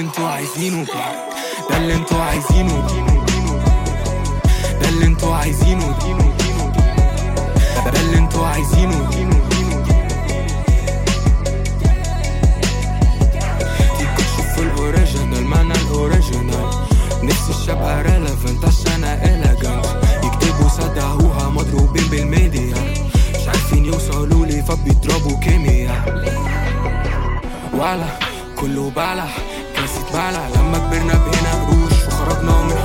اللي انتوا عايزينه ده اللي انتوا عايزينه ده اللي انتوا عايزينه ده اللي انتوا عايزينه تيجي تشوف الاوريجينال ما انا الاوريجينال نفسي الشبقة ريليفنت عشان اليجنت يكتبوا صدقوها مضروبين بالميديا مش عارفين يوصلوا لي فبيضربوا كيمياء ولا كله بلح كاسة بلح لما كبرنا بقينا قروش وخرجنا من